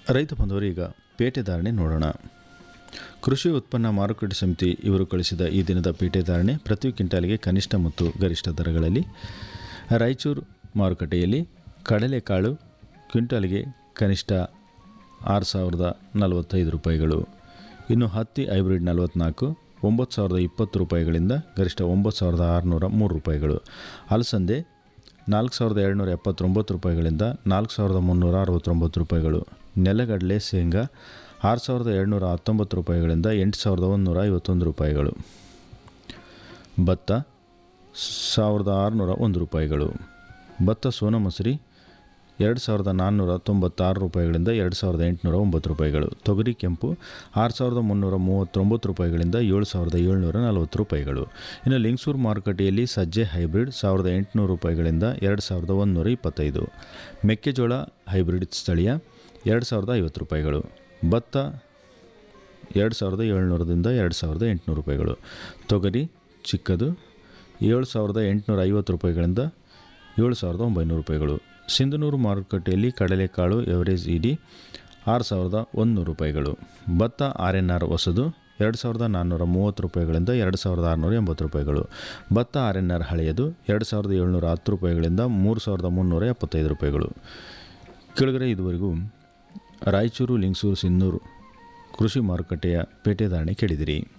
ರೈತ ಬಂದವರು ಈಗ ಪೇಟೆ ಧಾರಣೆ ನೋಡೋಣ ಕೃಷಿ ಉತ್ಪನ್ನ ಮಾರುಕಟ್ಟೆ ಸಮಿತಿ ಇವರು ಕಳಿಸಿದ ಈ ದಿನದ ಪೇಟೆ ಧಾರಣೆ ಪ್ರತಿ ಕ್ವಿಂಟಾಲಿಗೆ ಕನಿಷ್ಠ ಮತ್ತು ಗರಿಷ್ಠ ದರಗಳಲ್ಲಿ ರಾಯಚೂರು ಮಾರುಕಟ್ಟೆಯಲ್ಲಿ ಕಡಲೆಕಾಳು ಕ್ವಿಂಟಾಲಿಗೆ ಕನಿಷ್ಠ ಆರು ಸಾವಿರದ ನಲವತ್ತೈದು ರೂಪಾಯಿಗಳು ಇನ್ನು ಹತ್ತಿ ಹೈಬ್ರಿಡ್ ನಲವತ್ತ್ನಾಲ್ಕು ಒಂಬತ್ತು ಸಾವಿರದ ಇಪ್ಪತ್ತು ರೂಪಾಯಿಗಳಿಂದ ಗರಿಷ್ಠ ಒಂಬತ್ತು ಸಾವಿರದ ಆರುನೂರ ಮೂರು ರೂಪಾಯಿಗಳು ಅಲಸಂದೆ ನಾಲ್ಕು ಸಾವಿರದ ಏಳ್ನೂರ ಎಪ್ಪತ್ತೊಂಬತ್ತು ರೂಪಾಯಿಗಳಿಂದ ನಾಲ್ಕು ಸಾವಿರದ ಮುನ್ನೂರ ಅರವತ್ತೊಂಬತ್ತು ರೂಪಾಯಿಗಳು ನೆಲಗಡಲೆ ಶೇಂಗಾ ಆರು ಸಾವಿರದ ಏಳ್ನೂರ ಹತ್ತೊಂಬತ್ತು ರೂಪಾಯಿಗಳಿಂದ ಎಂಟು ಸಾವಿರದ ಒಂದುನೂರ ಐವತ್ತೊಂದು ರೂಪಾಯಿಗಳು ಭತ್ತ ಸಾವಿರದ ಆರುನೂರ ಒಂದು ರೂಪಾಯಿಗಳು ಭತ್ತ ಸೋನ ಮಸೂರಿ ಎರಡು ಸಾವಿರದ ನಾನ್ನೂರ ತೊಂಬತ್ತಾರು ರೂಪಾಯಿಗಳಿಂದ ಎರಡು ಸಾವಿರದ ಎಂಟುನೂರ ಒಂಬತ್ತು ರೂಪಾಯಿಗಳು ತೊಗರಿ ಕೆಂಪು ಆರು ಸಾವಿರದ ಮುನ್ನೂರ ಮೂವತ್ತೊಂಬತ್ತು ರೂಪಾಯಿಗಳಿಂದ ಏಳು ಸಾವಿರದ ಏಳ್ನೂರ ನಲವತ್ತು ರೂಪಾಯಿಗಳು ಇನ್ನು ಲಿಂಗ್ಸೂರು ಮಾರುಕಟ್ಟೆಯಲ್ಲಿ ಸಜ್ಜೆ ಹೈಬ್ರಿಡ್ ಸಾವಿರದ ಎಂಟುನೂರು ರೂಪಾಯಿಗಳಿಂದ ಎರಡು ಸಾವಿರದ ಒಂದುನೂರ ಇಪ್ಪತ್ತೈದು ಮೆಕ್ಕೆಜೋಳ ಹೈಬ್ರಿಡ್ ಸ್ಥಳೀಯ ಎರಡು ಸಾವಿರದ ಐವತ್ತು ರೂಪಾಯಿಗಳು ಭತ್ತ ಎರಡು ಸಾವಿರದ ಏಳ್ನೂರದಿಂದ ಎರಡು ಸಾವಿರದ ಎಂಟುನೂರು ರೂಪಾಯಿಗಳು ತೊಗರಿ ಚಿಕ್ಕದು ಏಳು ಸಾವಿರದ ಎಂಟುನೂರ ಐವತ್ತು ರೂಪಾಯಿಗಳಿಂದ ಏಳು ಸಾವಿರದ ಒಂಬೈನೂರು ರೂಪಾಯಿಗಳು ಸಿಂಧನೂರು ಮಾರುಕಟ್ಟೆಯಲ್ಲಿ ಕಡಲೆಕಾಳು ಎವರೇಜ್ ಇಡಿ ಆರು ಸಾವಿರದ ಒಂದುನೂರು ರೂಪಾಯಿಗಳು ಭತ್ತ ಆರ್ ಎನ್ ಆರ್ ಹೊಸದು ಎರಡು ಸಾವಿರದ ನಾನ್ನೂರ ಮೂವತ್ತು ರೂಪಾಯಿಗಳಿಂದ ಎರಡು ಸಾವಿರದ ಆರುನೂರ ಎಂಬತ್ತು ರೂಪಾಯಿಗಳು ಭತ್ತ ಆರ್ ಎನ್ ಆರ್ ಹಳೆಯದು ಎರಡು ಸಾವಿರದ ಏಳ್ನೂರ ಹತ್ತು ರೂಪಾಯಿಗಳಿಂದ ಮೂರು ಸಾವಿರದ ಮುನ್ನೂರ ಎಪ್ಪತ್ತೈದು ರೂಪಾಯಿಗಳು ಕೆಳಗಡೆ ಇದುವರೆಗೂ ರಾಯಚೂರು ಲಿಂಗಸೂರು ಸಿನ್ನೂರು ಕೃಷಿ ಮಾರುಕಟ್ಟೆಯ ಪೇಟೆ ಧಾರಣೆ ಕೇಳಿದಿರಿ